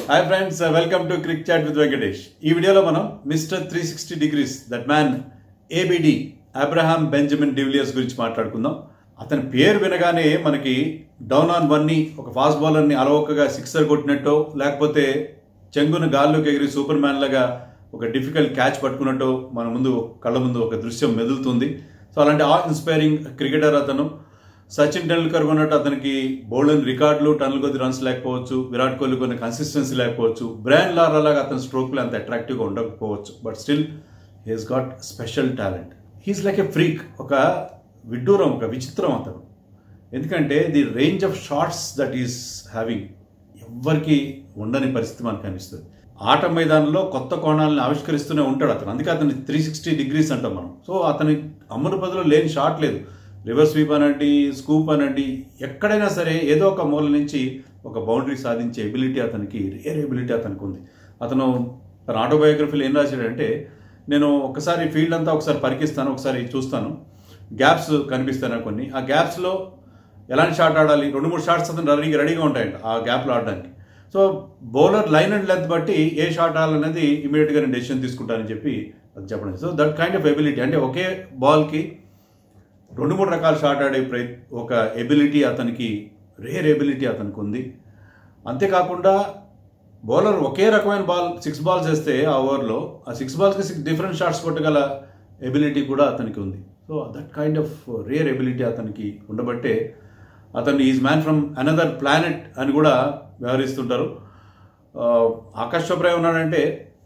Hi friends welcome to Cric Chat with Venkatesh ఈ వీడియోలో మనం mister three sixty degrees that man A B D Abraham Benjamin de Villiers గురించి మాట్లాడుకుందాం అతని పేరు వినగానే మనకి డౌన్ ఆన్ వన్ని ఒక ఫాస్ట్ బౌలర్ని అలవోకగా సిక్సర్ కొట్టినట్టు లేకపోతే చెంగును గాల్లోకి ఎగిరి సూపర్ మ్యాన్ లాగా ఒక డిఫికల్ట్ క్యాచ్ పట్టుకున్నట్టు మన ముందు కళ్ళ ముందు ఒక దృశ్యం మెదులుతుంది సో అలాంటి ఆ ఇన్స్పైరింగ్ క్రికెటర్ అతను సచిన్ టెండూల్కర్ ఉన్నట్టు అతనికి బౌలింగ్ రికార్డులు టన్నుల కొద్ది రన్స్ లేకపోవచ్చు విరాట్ కోహ్లీ కొన్ని కన్సిస్టెన్సీ లేకపోవచ్చు బ్రాండ్ లారా లాగా అతని స్ట్రోక్లు అంత అట్రాక్టివ్గా ఉండకపోవచ్చు but still he's got special talent he's like a freak ఒక విడ్డూరం ఒక విచిత్రం అతను ఎందుకంటే the range of shots that is having ఎవ్వరికి ఉండని పరిస్థితి మనకు కనిపిస్తుంది ఆట మైదానంలో కొత్త కోణాలను ఆవిష్కరిస్తూనే ఉంటాడు అతను అందుకే అతని త్రీ సిక్స్టీ డిగ్రీస్ అంటాం మనం సో అతని అమ్ముడు పదిలో లేని షాట్ లేదు రివర్స్ స్వీప్ అనండి స్కూప్ అనండి ఎక్కడైనా సరే ఏదో ఒక మూల నుంచి ఒక బౌండరీ సాధించే ఎబిలిటీ అతనికి రేర్ ఎబిలిటీ అతనికి ఉంది అతను తన ఆటోబయోగ్రఫీలో ఏం రాశాడంటే నేను ఒకసారి ఫీల్డ్ అంతా ఒకసారి పరికిస్తాను ఒకసారి చూస్తాను గ్యాప్స్ కనిపిస్తాను కొన్ని ఆ గ్యాప్స్లో ఎలాంటి షాట్ ఆడాలి రెండు మూడు షాట్స్ అతను రెడీ రెడీగా ఉంటాయంట ఆ గ్యాప్లో ఆడడానికి so bowler line and length బట్టి ఏ షాట్ ఆడాలనేది ఇమీడియట్గా నేను డెసిషన్ తీసుకుంటానని చెప్పి అది చెప్పడం so that kind of ability అంటే ఒకే బాల్కి రెండు మూడు రకాల షాట్ ఆడే ప్రయ ఒక ఎబిలిటీ అతనికి రేర్ ఎబిలిటీ అతనికి ఉంది అంతేకాకుండా బౌలర్ ఒకే రకమైన బాల్ సిక్స్ బాల్స్ వేస్తే ఆ ఓవర్లో ఆ సిక్స్ బాల్స్కి సిక్స్ డిఫరెంట్ షాట్స్ కొట్టగల ఎబిలిటీ కూడా అతనికి ఉంది so that kind of rare ability అతనికి ఉండబట్టే అతను is man from another planet అని కూడా వ్యవహరిస్తుంటారు ఆకాష్ చోప్రా ఉన్నాడంటే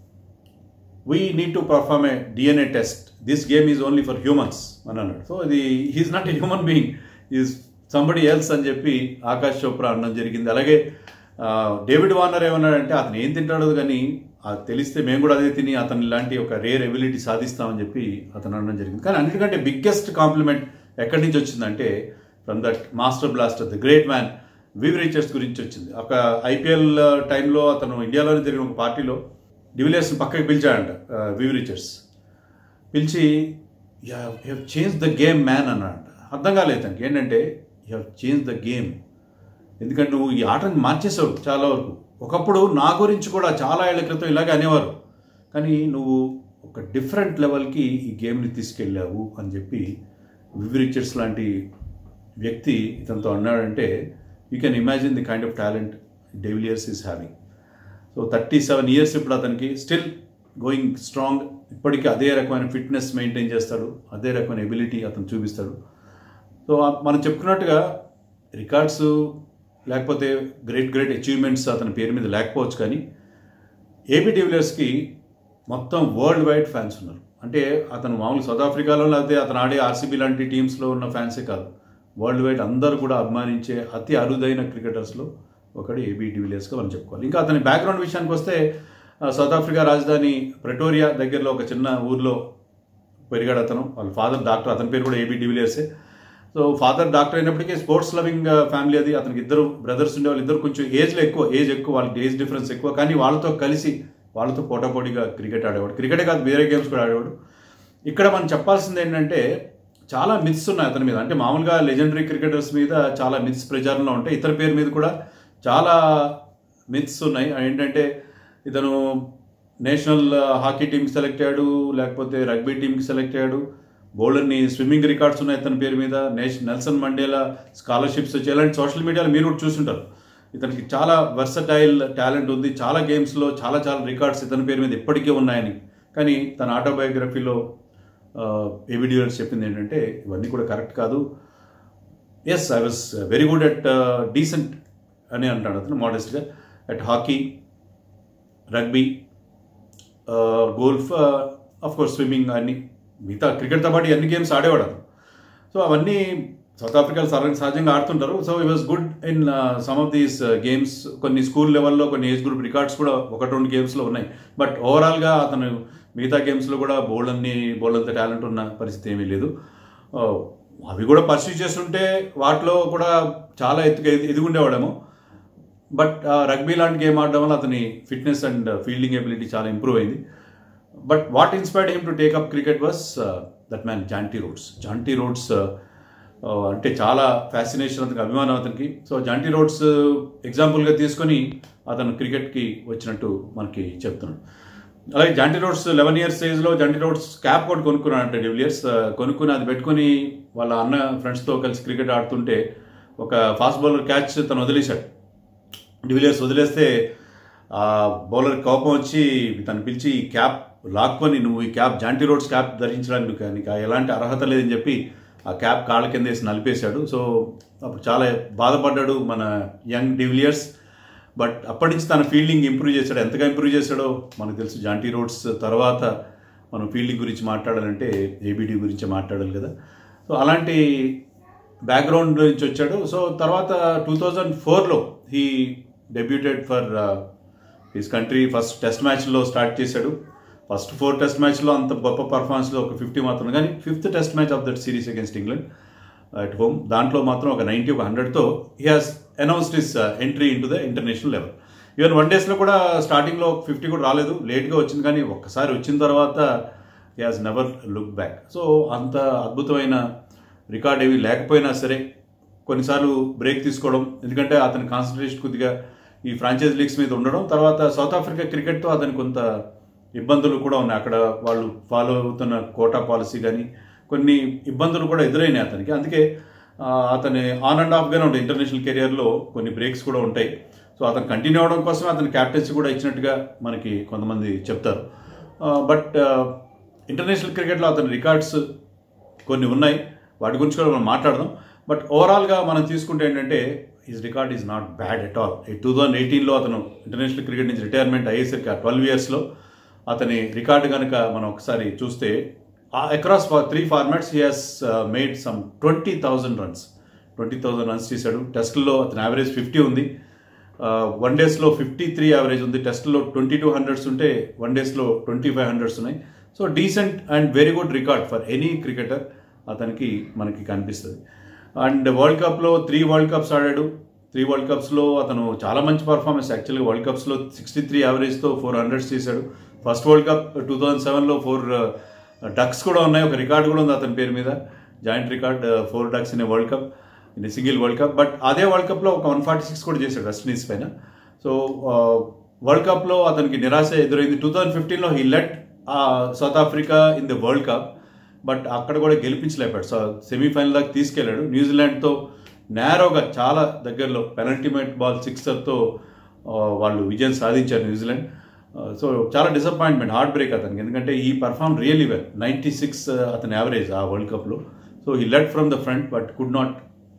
we need to perform a D N A test this game is only for humans అని అన్నాడు సో ఇది he's not a human being is somebody else అని చెప్పి ఆకాష్ చోప్రా అనడం జరిగింది అలాగే డేవిడ్ వార్నర్ ఏమన్నాడంటే అతను ఏం తింటాడో కానీ అది తెలిస్తే మేము కూడా అదే తిని అతను ఇలాంటి ఒక రేర్ ఎబిలిటీ సాధిస్తామని చెప్పి అతను అనడం జరిగింది కానీ అన్నిటికంటే బిగ్గెస్ట్ కాంప్లిమెంట్ ఎక్కడి నుంచి వచ్చిందంటే from that master blaster the great man Viv Richards గురించి వచ్చింది ఒక ఐపీఎల్ టైంలో అతను ఇండియాలోనే జరిగిన ఒక పార్టీలో డివిలియర్స్ని పక్కకి పిలిచాడంట వివ్ రిచర్డ్స్ పిలిచి you have change the game man అన్నాడంట అర్థం కాలేదు తనకి ఏంటంటే you have change the game ఎందుకంటే నువ్వు ఈ ఆటని మార్చేసావు చాలా వరకు ఒకప్పుడు నా గురించి కూడా చాలా ఏళ్ల క్రితం ఇలాగే అనేవారు కానీ నువ్వు ఒక డిఫరెంట్ లెవెల్కి ఈ గేమ్ని తీసుకెళ్ళావు అని చెప్పి వివ్ రిచర్డ్స్ లాంటి వ్యక్తి ఇతనితో అన్నాడంటే you can imagine the kind of talent de Villiers is having so thirty seven years ఇప్పుడు అతనికి స్టిల్ గోయింగ్ స్ట్రాంగ్ ఇప్పటికీ అదే రకమైన ఫిట్నెస్ మెయింటైన్ చేస్తాడు అదే రకమైన ఎబిలిటీ అతను చూపిస్తాడు సో మనం చెప్పుకున్నట్టుగా రికార్డ్స్ లేకపోతే గ్రేట్ గ్రేట్ అచీవ్మెంట్స్ అతని పేరు మీద లేకపోవచ్చు కానీ ఏబీ డివిలియర్స్కి మొత్తం వరల్డ్ వైడ్ ఫ్యాన్స్ ఉన్నారు అంటే అతను మామూలు సౌత్ ఆఫ్రికాలో లేకపోతే అతను ఆడే ఆర్సీబీ లాంటి టీమ్స్లో ఉన్న ఫ్యాన్సే కాదు వరల్డ్ వైడ్ అందరూ కూడా అభిమానించే అతి అరుదైన క్రికెటర్స్లో ఒకటి ఏబీ డివిలియర్స్గా మనం చెప్పుకోవాలి ఇంకా అతని బ్యాక్గ్రౌండ్ విషయానికి వస్తే సౌత్ ఆఫ్రికా రాజధాని ప్రెటోరియా దగ్గరలో ఒక చిన్న ఊర్లో పెరిగాడు అతను వాళ్ళ ఫాదర్ డాక్టర్ అతని పేరు కూడా ఏబీ డివిలియర్సే సో ఫాదర్ డాక్టర్ అయినప్పటికీ స్పోర్ట్స్ లవింగ్ ఫ్యామిలీ అది అతనికి ఇద్దరు బ్రదర్స్ ఉండే వాళ్ళు ఇద్దరు కొంచెం ఏజ్లో ఎక్కువ ఏజ్ ఎక్కువ వాళ్ళకి ఏజ్ డిఫరెన్స్ ఎక్కువ కానీ వాళ్ళతో కలిసి వాళ్ళతో పోటాపోటీగా క్రికెట్ ఆడేవాడు క్రికెటే కాదు వేరే గేమ్స్ కూడా ఆడేవాడు ఇక్కడ మనం చెప్పాల్సింది ఏంటంటే చాలా మిత్స్ ఉన్నాయి అతని మీద అంటే మామూలుగా లెజెండరీ క్రికెటర్స్ మీద చాలా మిత్స్ ప్రచారంలో ఉంటాయి ఇతర పేరు మీద కూడా చాలా మిత్స్ ఉన్నాయి ఏంటంటే ఇతను నేషనల్ హాకీ టీంకి సెలెక్ట్ అయ్యాడు లేకపోతే రగ్బీ టీంకి సెలెక్ట్ అయ్యాడు బౌలర్ని స్విమ్మింగ్ రికార్డ్స్ ఉన్నాయి ఇతని పేరు మీద నేష్ నెల్సన్ మండేలా స్కాలర్షిప్స్ వచ్చి ఇలాంటి సోషల్ మీడియాలో మీరు కూడా చూసుంటారు ఇతనికి చాలా వర్సటైల్ టాలెంట్ ఉంది చాలా గేమ్స్లో చాలా చాలా రికార్డ్స్ ఇతని పేరు మీద ఇప్పటికే ఉన్నాయని కానీ తన ఆటోబయోగ్రఫీలో ఎవిడియన్స్ చెప్పింది ఏంటంటే ఇవన్నీ కూడా కరెక్ట్ కాదు yes I was very good at decent అని అంటాడు అతను మోడెస్ట్గా at hockey rugby golf of course swimming అన్ని మిగతా క్రికెట్తో పాటు అన్ని గేమ్స్ ఆడేవాడు అతను సో అవన్నీ సౌత్ ఆఫ్రికాలో సహజంగా సహజంగా ఆడుతుంటారు so he was good in some of these games కొన్ని స్కూల్ లెవెల్లో కొన్ని ఏజ్ గ్రూప్ రికార్డ్స్ కూడా ఒకటి రెండు గేమ్స్లో ఉన్నాయి బట్ ఓవరాల్గా అతను మిగతా గేమ్స్లో కూడా బోల్డ్ అన్ని బోల్డ్ అంత టాలెంట్ ఉన్న పరిస్థితి ఏమీ లేదు అవి కూడా పర్సూ చేస్తుంటే వాటిలో కూడా చాలా ఎత్తుగా ఎదుగుండేవాడేమో బట్ రగ్బీ లాంటి గేమ్ ఆడడం వల్ల అతని ఫిట్నెస్ అండ్ ఫీల్డింగ్ ఎబిలిటీ చాలా ఇంప్రూవ్ అయింది but what inspired him to take up cricket was that man Jonty Rhodes Jonty Rhodes అంటే చాలా ఫ్యాసినేషన్ అతనికి అభిమానం అతనికి సో జాంటీ రోడ్స్ ఎగ్జాంపుల్గా తీసుకొని అతను క్రికెట్కి వచ్చినట్టు మనకి చెప్తున్నాడు అలాగే జంటీ రోడ్స్ లెవెన్ ఇయర్స్ ఏజ్లో జంటీ రోడ్స్ క్యాప్ కూడా కొనుక్కున్నాడు అంటే డివిలియర్స్ కొనుక్కుని అది పెట్టుకుని వాళ్ళ అన్న ఫ్రెండ్స్తో కలిసి క్రికెట్ ఆడుతుంటే ఒక ఫాస్ట్ బౌలర్ క్యాచ్ తను వదిలేశాడు డివిలియర్స్ వదిలేస్తే ఆ బౌలర్ కోపం వచ్చి తను పిలిచి ఈ క్యాప్ లాక్కొని నువ్వు ఈ క్యాప్ జాంటీ రోడ్స్ క్యాప్ ధరించడానికి నీకు నీకు ఎలాంటి అర్హత లేదని చెప్పి ఆ క్యాప్ కాళ్ళ కింద వేసి నలిపేశాడు సో అప్పుడు చాలా బాధపడ్డాడు మన యంగ్ డివిలియర్స్ బట్ అప్పటి నుంచి తన ఫీల్డింగ్ ఇంప్రూవ్ చేశాడు ఎంతగా ఇంప్రూవ్ చేశాడో మనకు తెలుసు జాంటీ రోడ్స్ తర్వాత మనం ఫీల్డింగ్ గురించి మాట్లాడాలంటే ఏబిడి గురించి మాట్లాడాలి కదా సో అలాంటి బ్యాక్గ్రౌండ్ నుంచి వచ్చాడు సో తర్వాత టూ థౌజండ్ ఫోర్లో he debuted for his country first test మ్యాచ్లో స్టార్ట్ చేశాడు ఫస్ట్ ఫోర్ టెస్ట్ మ్యాచ్లో అంత గొప్ప పర్ఫార్మెన్స్లో ఒక ఫిఫ్టీ మాత్రం కానీ fifth test match of that series against England at home దాంట్లో మాత్రం ఒక నైంటీ ఒక హండ్రెడ్తో he has announced his entry into the international level even one డేస్లో కూడా స్టార్టింగ్లో ఫిఫ్టీ కూడా రాలేదు లేట్గా వచ్చింది కానీ ఒక్కసారి వచ్చిన తర్వాత he has never look back so అంత అద్భుతమైన రికార్డ్ ఏవి లేకపోయినా సరే కొన్నిసార్లు బ్రేక్ తీసుకోవడం ఎందుకంటే అతని కాన్సన్ట్రేషన్ కొద్దిగా ఈ ఫ్రాంచైజ్ లీగ్స్ మీద ఉండడం తర్వాత సౌత్ ఆఫ్రికా క్రికెట్తో అతని కొంత ఇబ్బందులు కూడా ఉన్నాయి అక్కడ వాళ్ళు ఫాలో అవుతున్న కోటా పాలసీ కానీ కొన్ని ఇబ్బందులు కూడా ఎదురైనాయి అతనికి అందుకే ఆ, అతని ఆన్ అండ్ ఆఫ్గానే ఉంటాయి ఇంటర్నేషనల్ కెరియర్లో కొన్ని బ్రేక్స్ కూడా ఉంటాయి సో అతను కంటిన్యూ అవడం కోసం అతని క్యాప్టెన్సీ కూడా ఇచ్చినట్టుగా మనకి కొంతమంది చెప్తారు బట్ ఇంటర్నేషనల్ క్రికెట్లో అతని రికార్డ్స్ కొన్ని ఉన్నాయి వాటి గురించి కూడా మనం మాట్లాడదాం బట్ ఓవరాల్గా మనం తీసుకుంటే ఏంటంటే his record is not bad at all two thousand ఎయిటీన్లో అతను ఇంటర్నేషనల్ క్రికెట్ నుంచి రిటైర్మెంట్ అయ్యేసరికి ఆ ట్వెల్వ్ ఇయర్స్లో అతని రికార్డు కనుక మనం ఒకసారి చూస్తే across three formats he has made some twenty thousand runs twenty thousand runs చేశాడు టెస్ట్లో అతని యావరేజ్ ఫిఫ్టీ ఉంది వన్ డేస్లో ఫిఫ్టీ త్రీ యావరేజ్ ఉంది టెస్ట్లో ట్వంటీ టూ హండ్రెడ్స్ ఉంటే వన్ డేస్లో ట్వంటీ ఫైవ్ హండ్రెడ్స్ ఉన్నాయి so decent and very good record for any cricketer అతనికి మనకి కనిపిస్తుంది అండ్ వరల్డ్ కప్లో త్రీ వరల్డ్ కప్స్ ఆడాడు త్రీ వరల్డ్ కప్స్లో అతను చాలా మంచి పర్ఫార్మెన్స్ యాక్చువల్గా వరల్డ్ కప్స్లో సిక్స్టీ త్రీ యావరేజ్తో ఫోర్ హండ్రెడ్స్ చేశాడు first world cup two thousand సెవెన్లో ఫోర్ డక్స్ కూడా ఉన్నాయి ఒక రికార్డు కూడా ఉంది అతని పేరు మీద joint record four ducks in world cup in single world cup but అదే వరల్డ్ కప్లో ఒక వన్ ఫార్టీ సిక్స్ కూడా చేశాడు వెస్ట్ ఇండీస్ పైన సో వరల్డ్ కప్లో అతనికి నిరాశ ఎదురైంది టూ థౌజండ్ ఫిఫ్టీన్లో he led South Africa in the world cup but అక్కడ కూడా గెలిపించలేపాడు సో సెమీఫైనల్ దాకా తీసుకెళ్లాడు న్యూజిలాండ్తో నేరోగా చాలా దగ్గరలో పెనల్టిమేట్ బాల్ సిక్సర్తో వాళ్ళు విజయం సాధించారు న్యూజిలాండ్ సో చాలా డిసప్పాయింట్మెంట్ హార్ట్ బ్రేక్ అతనికి ఎందుకంటే ఈ perform really well ninety six అతని యావరేజ్ ఆ వరల్డ్ కప్లో సో ఈ let from the front but could not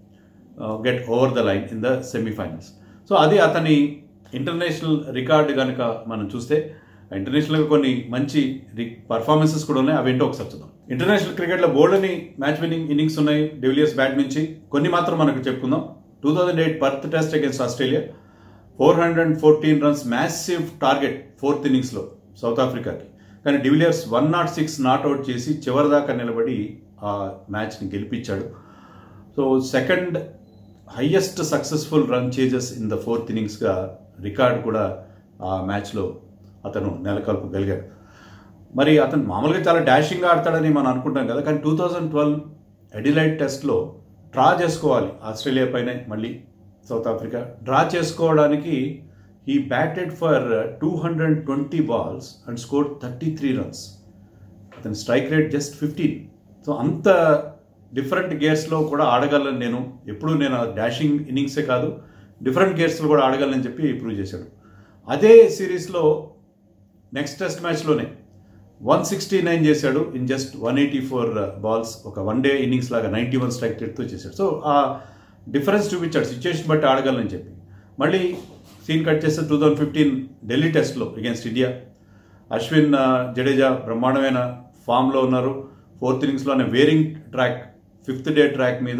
get over the line in the semifinals so అది అతని ఇంటర్నేషనల్ రికార్డు కనుక మనం చూస్తే ఇంటర్నేషనల్గా కొన్ని మంచి పర్ఫార్మెన్సెస్ కూడా ఉన్నాయి అవేంటో ఒకసారి చూద్దాం ఇంటర్నేషనల్ క్రికెట్లో బోల్డ్ అని మ్యాచ్ విన్నింగ్ ఇన్నింగ్స్ ఉన్నాయి డెవిలియర్స్ బ్యాట్ నుంచి కొన్ని మాత్రం మనకు చెప్పుకుందాం two thousand eight Perth test against Australia four hundred fourteen runs massive target fourth ఇన్నింగ్స్లో సౌత్ ఆఫ్రికాకి కానీ de Villiers one nought six not out చేసి చివరిదాకా నిలబడి ఆ మ్యాచ్ని గెలిపించాడు so second highest successful run chases in the fourth ఇన్నింగ్స్గా రికార్డ్ కూడా ఆ మ్యాచ్లో అతను నెలకొల్పగలిగాడు మరి అతను మామూలుగా చాలా డాషింగ్గా ఆడతాడని మనం అనుకుంటాం కదా కానీ టూ థౌజండ్ ట్వెల్వ్ ఎడిలైట్ టెస్ట్లో డ్రా చేసుకోవాలి ఆస్ట్రేలియా పైన మళ్ళీ సౌత్ ఆఫ్రికా డ్రా చేసుకోవడానికి he batted for two hundred twenty balls and score thirty three runs అతని strike rate just fifteen so అంత డిఫరెంట్ గేర్స్లో కూడా ఆడగలను నేను ఎప్పుడు నేను డాషింగ్ ఇన్నింగ్సే కాదు డిఫరెంట్ గేర్స్లో కూడా ఆడగలనని చెప్పి ప్రూవ్ చేశాడు అదే సిరీస్లో నెక్స్ట్ టెస్ట్ మ్యాచ్లోనే వన్ సిక్స్టీ నైన్ చేశాడు in just one eighty four balls ఒక వన్ డే ఇన్నింగ్స్ లాగా నైంటీ వన్ స్ట్రైక్ రేట్తో చేశాడు సో ఆ డిఫరెన్స్ చూపించాడు సిచ్యుయేషన్ బట్టి ఆడగలనని చెప్పి మళ్ళీ సీన్ కట్ చేస్తే టూ థౌజండ్ ఫిఫ్టీన్ ఢిల్లీ టెస్ట్లో అగేన్స్ట్ ఇండియా అశ్విన్ జడేజా బ్రహ్మాండమైన ఫామ్లో ఉన్నారు ఫోర్త్ ఇన్నింగ్స్లోనే wearing track fifth day track మీద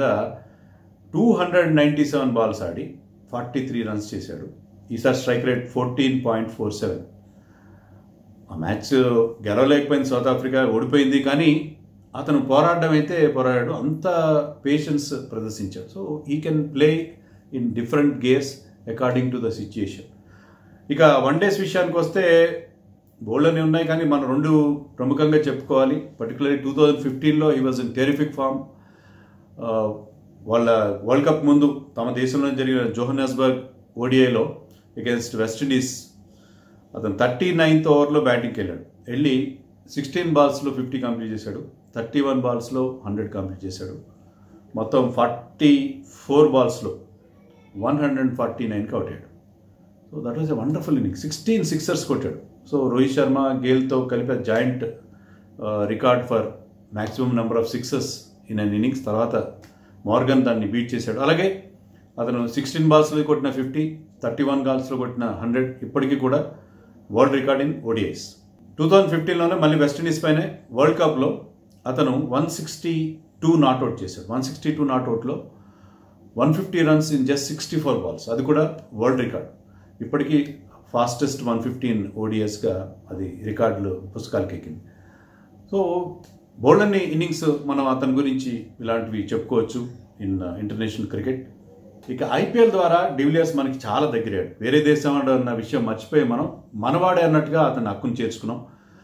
two hundred ninety seven balls ఆడి ఫార్టీ త్రీ రన్స్ చేశాడు ఈసారి strike rate fourteen point four seven ఆ మ్యాచ్ గెలవలేకపోయింది సౌత్ ఆఫ్రికా ఓడిపోయింది కానీ అతను పోరాడడం అయితే పోరాడాడు అంత పేషెన్స్ ప్రదర్శించాడు so he can play in different gears according to the situation ఇక వన్ డేస్ విషయానికి వస్తే బోల్డ్ ఉన్నాయి కానీ మనం రెండు ప్రముఖంగా చెప్పుకోవాలి పర్టికులర్లీ టూ థౌజండ్ ఫిఫ్టీన్లో he was in terrific form వాళ్ళ వరల్డ్ కప్ ముందు తమ దేశంలో జరిగిన జోహనస్బర్గ్ ఓడిఐలో అగేన్స్ట్ వెస్టిండీస్ అతను థర్టీ నైన్త్ ఓవర్లో బ్యాటింగ్కి వెళ్ళాడు వెళ్ళి సిక్స్టీన్ బాల్స్లో ఫిఫ్టీ కంప్లీట్ చేశాడు థర్టీ వన్ బాల్స్లో హండ్రెడ్ కంప్లీట్ చేశాడు మొత్తం ఫార్టీ ఫోర్ బాల్స్లో వన్ హండ్రెడ్ ఫార్టీ నైన్కి అవుట్ అయ్యాడు so that was a wonderful inning sixteen sixers కొట్టాడు సో రోహిత్ శర్మ గేల్తో కలిపి joint record for maximum number of sixes in an innings తర్వాత మార్గన్ దాన్ని బీట్ చేశాడు అలాగే అతను సిక్స్టీన్ బాల్స్లో కొట్టిన ఫిఫ్టీ థర్టీ వన్ బాల్స్లో కొట్టిన హండ్రెడ్ ఇప్పటికీ కూడా world record in ODIs two thousand ఫిఫ్టీన్లోనే మళ్ళీ వెస్టిండీస్ పైనే వరల్డ్ కప్లో అతను వన్ సిక్స్టీ టూ నాట్అవుట్ చేశాడు వన్ సిక్స్టీ టూ నాట్అవుట్లో one fifty runs in just sixty four balls అది కూడా వరల్డ్ రికార్డ్ ఇప్పటికీ ఫాస్టెస్ట్ వన్ ఫిఫ్టీన్ ఓడిఎస్గా అది రికార్డులు పుస్తకాలకి ఎక్కింది సో బోల్డన్ని ఇన్నింగ్స్ మనం అతని గురించి ఇలాంటివి చెప్పుకోవచ్చు ఇన్ ఇంటర్నేషనల్ క్రికెట్ ఇక ఐపీఎల్ ద్వారా డివిలియర్స్ మనకి చాలా దగ్గరయ్యాడు వేరే దేశం వాడు అన్న విషయం మర్చిపోయి మనం మనవాడే అన్నట్టుగా అతన్ని హక్కును చేర్చుకున్నాం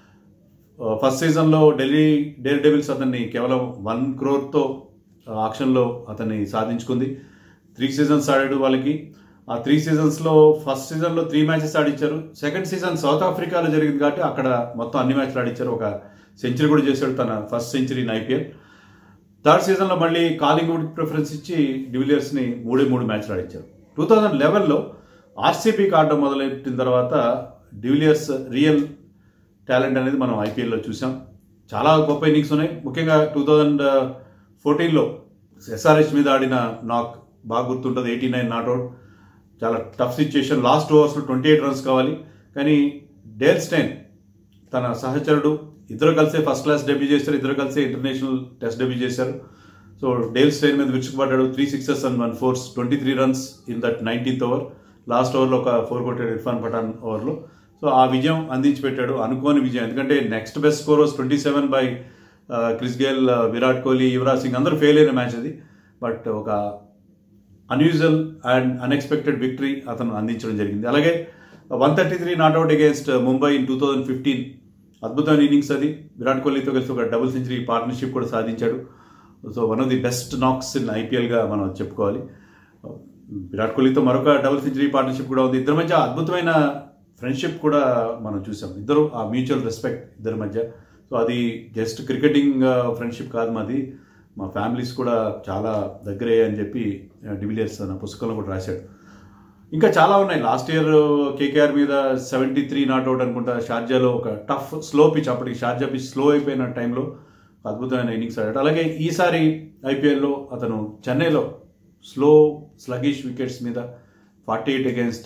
ఫస్ట్ సీజన్లో ఢిల్లీ డేర్ డెవిల్స్ అతన్ని కేవలం వన్ క్రోర్తో ఆక్షన్లో అతన్ని సాధించుకుంది త్రీ సీజన్స్ ఆడాడు వాళ్ళకి ఆ త్రీ సీజన్స్లో ఫస్ట్ సీజన్లో త్రీ మ్యాచెస్ ఆడిచ్చారు సెకండ్ సీజన్ సౌత్ ఆఫ్రికాలో జరిగింది కాబట్టి అక్కడ మొత్తం అన్ని మ్యాచ్లు ఆడిచ్చారు ఒక సెంచరీ కూడా చేశాడు తన first century in IPL third సీజన్లో మళ్ళీ కాలింగ్వుడ్ ప్రిఫరెన్స్ ఇచ్చి డివిలియర్స్ని మూడే మూడు మ్యాచ్లు ఆడించారు టూ థౌజండ్ లెవెన్లో ఆర్సీబీకి ఆడడం మొదలెట్టిన తర్వాత డివిలియర్స్ రియల్ టాలెంట్ అనేది మనం ఐపీఎల్లో చూసాం చాలా గొప్ప ఇన్నింగ్స్ ఉన్నాయి ముఖ్యంగా టూ థౌజండ్ ఫోర్టీన్లో ఎస్ఆర్హెచ్ మీద ఆడిన నాక్ బాగా గుర్తుంటుంది ఎయిటీ నైన్ నాట్అవుట్ చాలా టఫ్ సిచ్యుయేషన్ లాస్ట్ ఓవర్స్లో ట్వంటీ ఎయిట్ రన్స్ కావాలి కానీ డేల్ స్టైన్ తన సహచరుడు ఇద్దరు కలిసే ఫస్ట్ క్లాస్ డెబ్యూ చేశారు ఇద్దరు కలిసే ఇంటర్నేషనల్ టెస్ట్ డెబ్యూ చేశారు సో డేల్ స్టైన్ మీద విరుచుకుపడ్డాడు three sixes and one fours twenty three runs in that nineteenth over last ఓవర్లో ఒక ఫోర్ కొట్టాడు ఇర్ఫాన్ పఠాన్ ఓవర్లో సో ఆ విజయం అందించి పెట్టాడు అనుకోని విజయం ఎందుకంటే next best score was twenty seven by Chris Gayle Virat Kohli Yuvraj Singh అందరూ ఫెయిల్ అయిన మ్యాచ్ అది బట్ ఒక అన్యూజువల్ అండ్ అన్ఎక్స్పెక్టెడ్ విక్టరీ అతను అందించడం జరిగింది అలాగే one thirty three not out against Mumbai in two thousand fifteen అద్భుతమైన ఇన్నింగ్స్ అది విరాట్ కోహ్లీతో కలిసి ఒక డబుల్ సెంచరీ పార్ట్నర్షిప్ కూడా సాధించాడు so one of the best knocks in ఐపీఎల్గా మనం చెప్పుకోవాలి విరాట్ కోహ్లీతో మరొక డబుల్ సెంచరీ పార్ట్నర్షిప్ కూడా ఉంది ఇద్దరి మధ్య అద్భుతమైన ఫ్రెండ్షిప్ కూడా మనం చూసాం ఇద్దరు ఆ మ్యూచువల్ రెస్పెక్ట్ ఇద్దరి మధ్య సో అది జస్ట్ క్రికెటింగ్ ఫ్రెండ్షిప్ కాదు మాది మా ఫ్యామిలీస్ కూడా చాలా దగ్గరే అని చెప్పి డివిలియర్స్ అన్న పుస్తకంలో కూడా రాశాడు ఇంకా చాలా ఉన్నాయి లాస్ట్ ఇయర్ కేకేఆర్ మీద సెవెంటీ త్రీ నాట్అవుట్ అనుకుంటా షార్జాలో ఒక టఫ్ స్లో పిచ్ అప్పటికి షార్జా పిచ్ స్లో అయిపోయిన టైంలో అద్భుతమైన ఇన్నింగ్స్ ఆడాడు అలాగే ఈసారి ఐపీఎల్లో అతను చెన్నైలో స్లో స్లగిష్ వికెట్స్ మీద forty eight against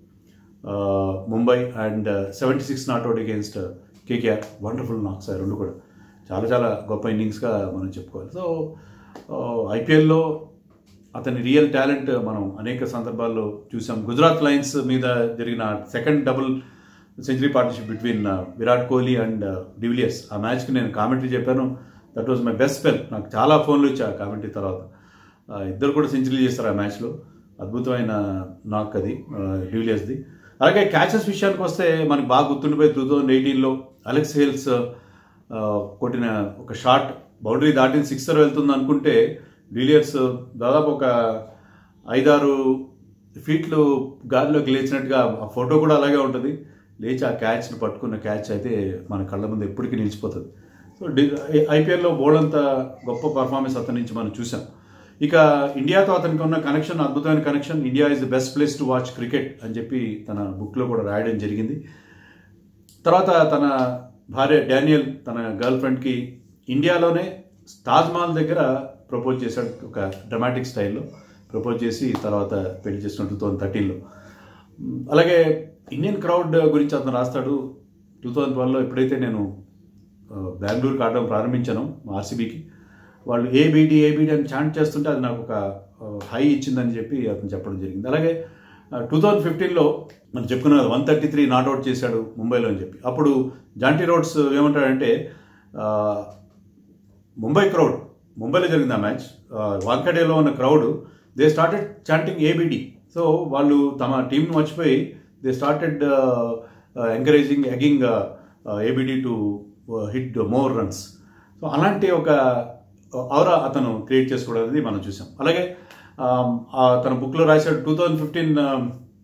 Mumbai and seventy six not out against KKR wonderful knocks రెండు కూడా చాలా చాలా గొప్ప ఇన్నింగ్స్గా మనం చెప్పుకోవాలి సో ఐపీఎల్లో అతని రియల్ టాలెంట్ మనం అనేక సందర్భాల్లో చూసాం గుజరాత్ లయన్స్ మీద జరిగిన second double century partnership between Virat Kohli and de Villiers ఆ మ్యాచ్కి నేను కామెంటరీ చెప్పాను that was my best spell నాకు చాలా ఫోన్లు వచ్చా కామెంటరీ తర్వాత ఇద్దరు కూడా సెంచరీ చేస్తారు ఆ మ్యాచ్లో అద్భుతమైన నాక్ అది డివిలియర్స్ది అలాగే క్యాచెస్ విషయానికి వస్తే మనకి బాగా గుర్తుండిపోయి టూ థౌజండ్ ఎయిటీన్లో అలెక్స్ హేల్స్ కొట్టిన ఒక షాట్ బౌండరీ దాటిన సిక్సర్ వెళ్తుంది అనుకుంటే డిలియర్స్ దాదాపు ఒక ఐదారు ఫీట్లు గాలిలోకి లేచినట్టుగా ఆ ఫోటో కూడా అలాగే ఉంటుంది లేచి ఆ క్యాచ్ని పట్టుకున్న క్యాచ్ అయితే మన కళ్ళ ముందు ఎప్పటికీ నిలిచిపోతుంది సో ఐపీఎల్లో బోర్డంత గొప్ప పర్ఫార్మెన్స్ అతని నుంచి మనం చూసాం ఇక ఇండియాతో అతనికి ఉన్న కనెక్షన్ అద్భుతమైన connection India is the best place to watch cricket అని చెప్పి తన బుక్లో కూడా రాయడం జరిగింది తర్వాత తన భార్య డానియల్ తన గర్ల్ ఫ్రెండ్కి ఇండియాలోనే తాజ్మహల్ దగ్గర ప్రపోజ్ చేశాడు ఒక డ్రమాటిక్ స్టైల్లో ప్రపోజ్ చేసి తర్వాత పెళ్లి చేసుకున్న టూ థౌజండ్ థర్టీన్లో అలాగే ఇండియన్ క్రౌడ్ గురించి అతను రాస్తాడు టూ థౌజండ్ ట్వెల్వ్లో ఎప్పుడైతే నేను బెంగళూరుకి ఆడడం ప్రారంభించాను ఆర్సీబీకి వాళ్ళు ఏబీడీ ఏబీడీ అని చాంట్ చేస్తుంటే అది నాకు ఒక హై ఇచ్చిందని చెప్పి అతను చెప్పడం జరిగింది అలాగే టూ థౌజండ్ ఫిఫ్టీన్లో మనం చెప్పుకున్న వన్ థర్టీ త్రీ నాట్అవుట్ చేశాడు ముంబైలో అని చెప్పి అప్పుడు జాంటీ రోడ్స్ ఏమంటాడంటే ముంబై క్రౌడ్ ముంబైలో జరిగింది ఆ మ్యాచ్ వాంకడేలో ఉన్న crowd they started chanting ABD so వాళ్ళు తమ టీంను మర్చిపోయి they started encouraging egging ABD to hit more runs so అలాంటి ఒక ఔరా అతను క్రియేట్ చేసుకోవడం అనేది మనం చూసాం అలాగే తన బుక్లో రాశాడు టూ థౌజండ్ ఫిఫ్టీన్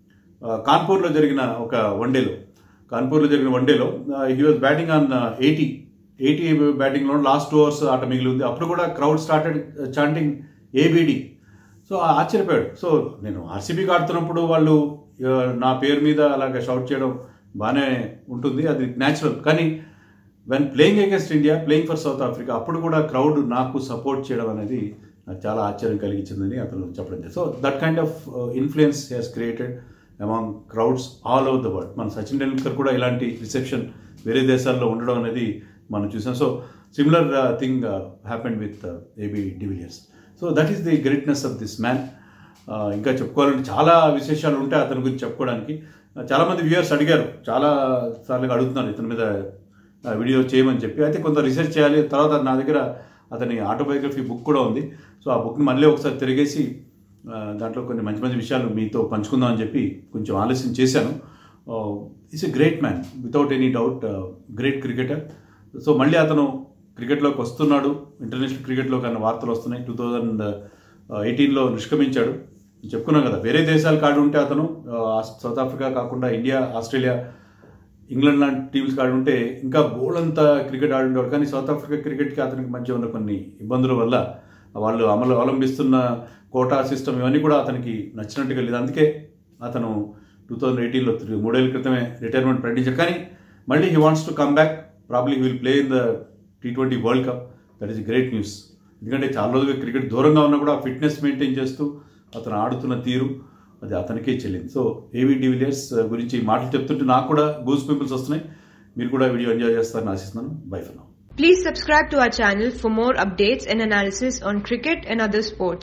ఆ, కాన్పూర్లో జరిగిన ఒక వన్డేలో కాన్పూర్లో జరిగిన వన్డేలో he was batting on eighty eighty బ్యాటింగ్లో లాస్ట్ టూ అవర్స్ ఆట మిగిలి ఉంది అప్పుడు కూడా crowd started chanting ABD so ఆ- ఆశ్చర్యపోయాడు సో నేను ఆర్సీబీకి ఆడుతున్నప్పుడు వాళ్ళు ఆ, నా పేరు మీద అలాగ షౌట్ చేయడం బాగానే ఉంటుంది అది న్యాచురల్ కానీ when playing against India playing for South Africa అప్పుడు కూడా క్రౌడ్ నాకు సపోర్ట్ చేయడం అనేది నాకు చాలా ఆశ్చర్యం కలిగించిందని అతను చెప్పడం జరిగింది so that kind of influence has created among crowds all over the world మన సచిన్ టెండూల్కర్ కూడా ఇలాంటి రిసెప్షన్ వేరే దేశాల్లో ఉండడం అనేది మనం చూసాం so similar thing happened with AB de Villiers so that is the greatness of this man ఇంకా చెప్పుకోవాలంటే చాలా విశేషాలు ఉంటాయి అతని గురించి చెప్పుకోవడానికి Uh, చాలా మంది వ్యూయర్స్ అడిగారు చాలా సార్లు అడుగుతున్నారు ఇతని మీద ఆ, వీడియో చేయమని చెప్పి అయితే కొంత రీసెర్చ్ చేయాలి తర్వాత నా దగ్గర అతని ఆటోబయోగ్రఫీ బుక్ కూడా ఉంది సో ఆ బుక్ని మళ్ళీ ఒకసారి తిరిగేసి ఆ, దాంట్లో కొన్ని మంచి మంచి విషయాలు మీతో పంచుకుందాం అని చెప్పి కొంచెం ఆలస్యం చేశాను is a great man without any doubt great cricketer so మళ్ళీ అతను క్రికెట్లోకి వస్తున్నాడు ఇంటర్నేషనల్ క్రికెట్లోకి అన్న వార్తలు వస్తున్నాయి టూ థౌజండ్ ఎయిటీన్లో నిష్క్రమించాడు చెప్పుకున్నాం కదా వేరే దేశాలు కాడు ఉంటే అతను ఆ, సౌత్ ఆఫ్రికా కాకుండా ఇండియా ఆస్ట్రేలియా ఇంగ్లాండ్ లాంటి టీమ్స్ కాడు ఉంటే ఇంకా బోల్డంతా క్రికెట్ ఆడుండేవాడు కానీ సౌత్ ఆఫ్రికా క్రికెట్కి అతనికి మధ్య ఉన్న కొన్ని ఇబ్బందుల వల్ల వాళ్ళు అమలు అవలంబిస్తున్న కోటా సిస్టమ్ ఇవన్నీ కూడా అతనికి నచ్చినట్టుగా లేదు అందుకే అతను టూ థౌజండ్ ఎయిటీన్లో మూడేళ్ల క్రితమే రిటైర్మెంట్ ప్రకటించారు కానీ మళ్ళీ he wants to come back probably will play in the T twenty world cup that is great news ఎందుకంటే చాలా రోజులుగా క్రికెట్ దూరంగా ఉన్నా కూడా ఫిట్నెస్ మెయింటైన్ చేస్తూ అతను ఆడుతున్న తీరు అది అతనికే చెల్లింది సో ఏవీ డివిలియర్స్ గురించి ఈ మాటలు చెప్తుంటే నాకు కూడా గూస్ పింపుల్స్ వస్తున్నాయి మీరు కూడా వీడియో ఎంజాయ్ చేస్తారని ఆశిస్తున్నాను bye for now Please subscribe to our channel for more updates and analysis on cricket and other sports.